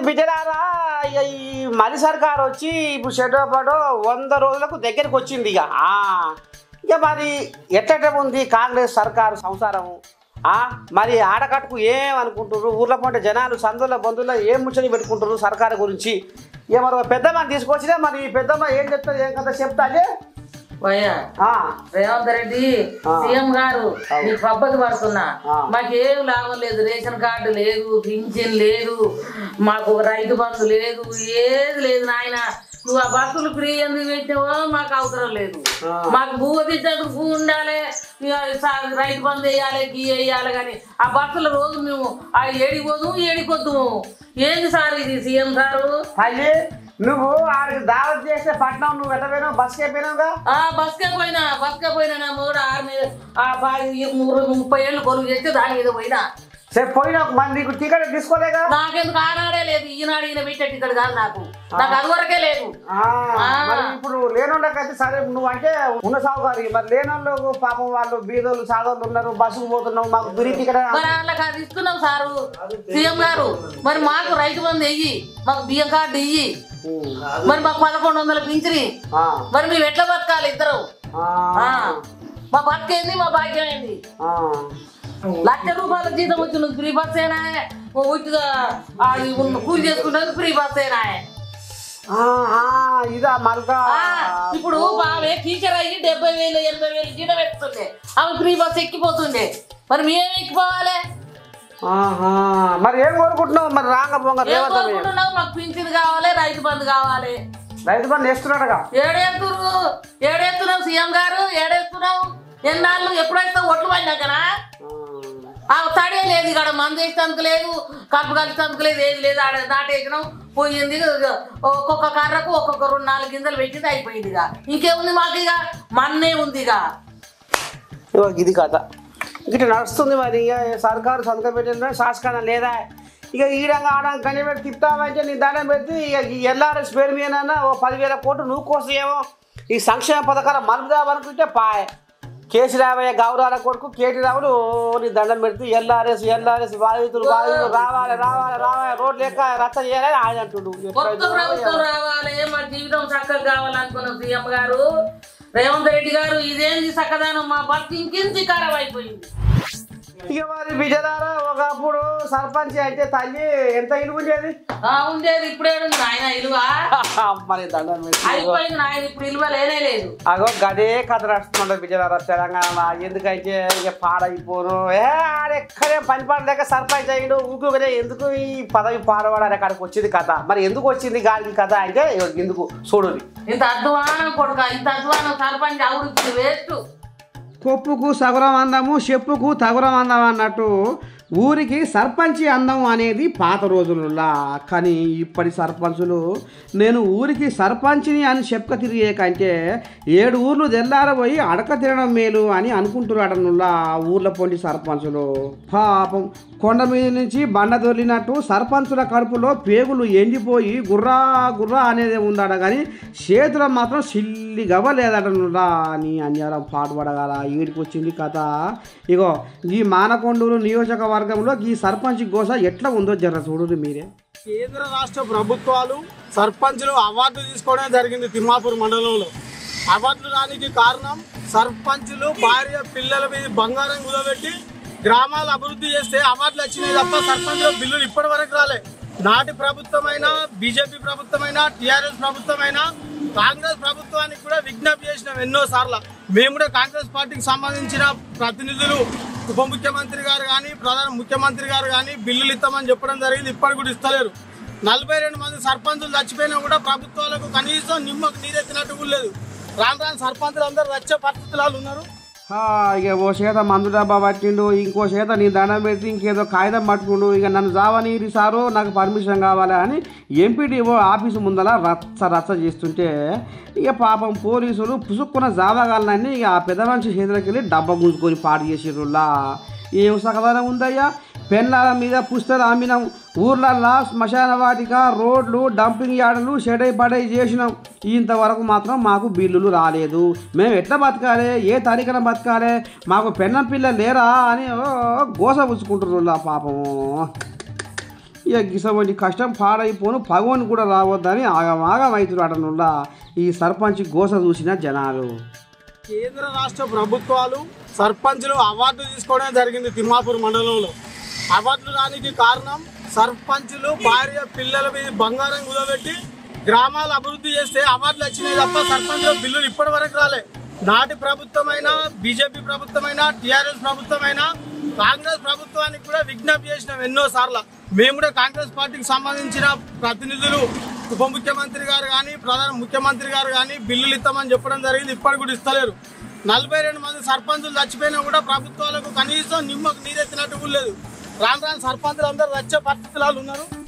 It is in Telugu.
బిడ్డలారా ఇక ఈ మరి సర్కార్ వచ్చి ఇప్పుడు షెడ్యూల్ వంద రోజులకు దగ్గరికి వచ్చింది ఇక ఆ, ఇక మరి ఎట్ట ఉంది కాంగ్రెస్ సర్కారు సంసారము ఆ, మరి ఆడకట్టుకు ఏం అనుకుంటున్నారు ఊర్లో పంట జనాలు సందుల బంధువుల ఏం ముచ్చని పెట్టుకుంటారు సర్కారు గురించి ఇక మరి ఒక పెద్దమ్మ తీసుకొచ్చినా మరి ఈ పెద్దమ్మ ఏం చెప్తారు ఏం కదా చెప్తా పోయా రేవంత్ రెడ్డి ఆ. సీఎం గారు నీకు పబ్బతి పడుతున్నా ఆ. మాకేం లాభం లేదు రేషన్ కార్డు లేదు పింఛన్ లేదు మాకు ఒక రైతు బంధు లేదు ఏది లేదు నాయన నువ్వు ఆ బస్సులు ఫ్రీ ఎందుకు పెట్టావో మాకు అవసరం లేదు ఆ. మాకు భూ తీసేందుకు భూ ఉండాలి ఇక సా- రైతు బంధు వేయాలి గీ వేయాలి కానీ ఆ బస్సుల రోజు మేము ఆ ఏడిపోదు ఏడిపోద్దు ఏంది సార్ ఇది సీఎం సారు తల్లి నువ్వు ఆడికి దావత్ చేస్తే పట్నం నువ్వు ఎట్ట పోయినావు బస్కి అయిపోయినావుగా ఆ బస్కే పోయినా బస్కే పోయినా నా మూడు ఆరు మీద ఆ పది మూడు ముప్పై ఏళ్ళు కొలువు చేస్తే దాని మీద పోయినా సరే పోయినావు మరి నీకు టికెట్ తీసుకోలేగా నాకెందుకు ఆనాడే లేదు ఈనాడు ఈయన పెట్టే టికెట్ కాదు నాకు నాకు అది వరకే లేదు ఆ, మరి ఇప్పుడు లేనోళ్ళకైతే సరే నువ్వు అంటే ఉన్న సాగుగారి మరి లేనోళ్ళు పాపం వాళ్ళు బీదోళ్ళు సాగోళ్ళు ఉన్నారు బస్సుకు పోతున్నావు మాకు బిరి టికెట్ మరి వాళ్ళకి అది ఇస్తున్నాం సారు సీఎం గారు మరి మాకు రైతు బంధు వెయ్యి మాకు బియ్యం కార్డు ఇయ్యి మరి మాకు పదకొండు వందల పింఛని ఆ, మరి మేము ఎట్లా బతకాలి ఇద్దరు ఆ, ఆ, మా బతికేంది మా భాగ్యం ఏంది ఆ. లక్ష రూపాయల జీతం వచ్చిన ఫ్రీ బస్ ఏనా ఉచిగా అది ఉన్న కూలి చేసుకుంటే ఫ్రీ బస్ ఏనా ఆ, ఆ, ఇదా మరొక ఆ, ఇప్పుడు ఆమె టీచర్ అయ్యి డెబ్బై వేలు ఎనభై వేలు జీతం ఎత్తుండే ఆమె ఫ్రీ బస్ ఎక్కిపోతుండే మరి మేము ఎక్కిపోవాలి ఆహా. మరి ఏం కోరుకుంటున్నావు మరి రాంగ పొంగ ఏం రేవంత్ అన్నయ్య. కోరుకుంటున్నావు మాకు పింఛన్ కావాలి రైతు బంధు కావాలి రైతు బంధు వేస్తున్నాడుగా ఏడేస్తురు ఏడేస్తున్నావు సీఎం గారు ఏడేస్తున్నావు ఎన్నాళ్ళు ఎప్పుడైతే ఒట్లు పడినాకనా ఆ తడే లేదు ఇక్కడ మందు వేసేందుకు లేదు కలుపు కలిసేందుకు లేదు ఏది లేదు ఆడ నాటేసినాం పోయింది ఒక్కొక్క కర్రకు ఒక్కొక్క రెండు నాలుగు గింజలు పెట్టింది అయిపోయింది ఇక ఇంకేముంది మాకు ఇక మన్నే ఉంది ఇక ఇగో ఇది కథ ఇట్లా నడుస్తుంది మరి ఇక సర్కారు సంతకం పెట్టిన శాసకాన లేదా ఇక ఈడంగా ఆడంగా కని పెట్టి తిప్పుతామంటే నీ దండం పెడితే ఇక ఈ ఎల్ఆర్ఎస్ పేరు మీద ఓ పదివేల కోట్లు నువ్వు కోసం ఏమో ఈ సంక్షేమ పథకాలు మలుపుదామనుకుంటే పాయ్ కేసీ రామయ్య గౌరవాల కొడుకు కేటీ రావులు నీ దండం పెడితే ఎల్ఆర్ఎస్ ఎల్ఆర్ఎస్ బాధితులు బాధితులు రావాలి రావాలి రావాలి రోడ్లు ఎక్క రచ్చ చేయాలని ఆయన అంటుండు కొత్త ప్రభుత్వం రావాలి మా జీవితం చక్కగా కావాలనుకున్నాం సీఎం గారు రేవంత్ రెడ్డి గారు ఇదేంది చక్కదానం మా భక్తి ఇంకింత ఖరాబ్ అయిపోయింది ఇక మరి బిజదారా ఒకప్పుడు సర్పంచ్ అంటే తల్లి ఎంత ఇలువ ఉండేది ఆ ఉండేది ఇప్పుడే ఉంది ఆయన ఇలువ మరి దండం పెట్టి అయిపోయింది ఆయన ఇప్పుడు ఇలువ లేనే లేదు అగో గదే కథ నడుస్తుండే విజయనగర తెలంగాణ ఎందుకంటే ఇక పాడైపోను ఏ ఆడెక్కడే పని పడలేక సర్పంచ్ అయ్యిండు ఊరుకోనే ఎందుకు ఈ పదవి పాడవాడని అక్కడికి వచ్చింది కథ మరి ఎందుకు వచ్చింది గాలికి కథ అంటే ఇగో ఎందుకు చూడు ఇంత అధ్వానం కొడుక ఇంత అధ్వానం సర్పంచ్ అవుడు ఇప్పుడు వేస్ట్ కొప్పుకు సగురం అందము చెప్పుకు తగురం అందం అన్నట్టు ఊరికి సర్పంచి అందం అనేది పాత రోజులలో కానీ ఇప్పటి సర్పంచులు నేను ఊరికి సర్పంచిని అని చెప్పక తిరిగే కంటే ఏడు ఊర్లు తెల్లారబోయి అడక తినడం మేలు అని అనుకుంటున్నాడనులా ఊర్ల పొండి సర్పంచులు పాపం కొండ మీద నుంచి బండ దొరినట్టు సర్పంచుల కడుపులో పేగులు ఎండిపోయి గుర్రా గుర్రా అనేది ఉందట కానీ చేతులు మాత్రం సిల్లి గవ్వలేదటనులా అని అన్యారం పాటుపడగల ఈడికి వచ్చింది కథ ఇగో ఈ మానకొండూరు నియోజకవర్గంలో ఈ సర్పంచ్ గోస ఎట్లా ఉందో జర చూడు మీరే కేంద్ర రాష్ట్ర ప్రభుత్వాలు సర్పంచ్లు అవార్డు తీసుకోవడం జరిగింది తిమ్మాపూర్ మండలంలో అవార్డులు రానికి కారణం సర్పంచ్లు భార్య పిల్లల మీద బంగారం కుదబెట్టి గ్రామాలు అభివృద్ధి చేస్తే అవార్డులు వచ్చినాయి తప్ప సర్పంచ్ల బిల్లులు ఇప్పటి వరకు రాలే నాటి ప్రభుత్వమైనా బీజేపీ ప్రభుత్వమైనా టీఆర్ఎస్ ప్రభుత్వమైనా కాంగ్రెస్ ప్రభుత్వానికి కూడా విజ్ఞప్తి చేసినాం ఎన్నో సార్లు మేము కూడా కాంగ్రెస్ పార్టీకి సంబంధించిన ప్రతినిధులు ఉప ముఖ్యమంత్రి గారు కానీ ప్రధాన ముఖ్యమంత్రి గారు కానీ బిల్లులు ఇస్తామని చెప్పడం జరిగింది ఇప్పటికి కూడా ఇస్తలేరు నలభై రెండు మంది సర్పంచులు చచ్చిపోయినా కూడా ప్రభుత్వాలకు కనీసం నిమ్మకు నీరెత్తినట్టు కూడా లేదు రాను రాను సర్పంచులు అందరూ వచ్చే పరిస్థితులు ఉన్నారు ఆ, ఇక ఓ చేత మందు డబ్బా పట్టిండు ఇంకో చేత నీ దండం పెట్టి ఇంకేదో కాగితం పట్టుకుండు ఇక నన్ను జావనీరి సారు నాకు పర్మిషన్ కావాలి అని ఎంపీడీఓ ఆఫీసు ముందల రచ్చ రచ్చ చేస్తుంటే ఇక పాపం పోలీసులు పుసుక్కున్న జావగాలని ఇక ఆ పెద్ద మనిషి చేతులకి వెళ్ళి డబ్బా గుంజుకొని పాడు చేసిర్రులా ఏం సకదానం ఉందయ్యా పెన్లాల మీద పుస్తలు అమ్మినాం ఊర్లల్లా శ్మశాన వాటిక రోడ్లు డంపింగ్ యార్డులు షెడై పడై చేసినాం ఇంతవరకు మాత్రం మాకు బిల్లులు రాలేదు మేము ఎట్లా బతకాలి ఏ తారీఖున బతకాలి మాకు పెన్నం పిల్ల లేరా అని ఓ గోస పుచ్చుకుంటున్నారు పాపము ఇక గిసవంటి కష్టం పాడైపోను పగవని కూడా రావద్దని ఆగమాగం అవుతున్నాడనుల్లా ఈ సర్పంచ్ గోస చూసిన జనాలు కేంద్ర రాష్ట్ర ప్రభుత్వాలు సర్పంచులు అవార్డు తీసుకోవడం జరిగింది తిమ్మాపూర్ మండలంలో అవార్డులు రానికి కారణం సర్పంచులు భార్య పిల్లల మీద బంగారం కుదబెట్టి గ్రామాలు అభివృద్ధి చేస్తే అవార్డులు వచ్చినాయి తప్ప సర్పంచుల బిల్లులు ఇప్పటి వరకు రాలే నాటి ప్రభుత్వమైనా బీజేపీ ప్రభుత్వమైనా టీఆర్ఎస్ ప్రభుత్వమైనా కాంగ్రెస్ ప్రభుత్వానికి కూడా విజ్ఞప్తి చేసినాం ఎన్నో సార్లు మేము కూడా కాంగ్రెస్ పార్టీకి సంబంధించిన ప్రతినిధులు ఉప ముఖ్యమంత్రి గారు కానీ ప్రధాన ముఖ్యమంత్రి గారు కానీ బిల్లులు ఇస్తామని చెప్పడం జరిగింది ఇప్పటికి కూడా ఇస్తలేరు నలభై రెండు మంది సర్పంచులు చచ్చిపోయినా కూడా ప్రభుత్వాలకు కనీసం నిమ్మకు నీరెత్తినట్టు కూడా లేదు రాను రాను సర్పంచులు అందరూ వచ్చే పరిస్థితులు ఉన్నారు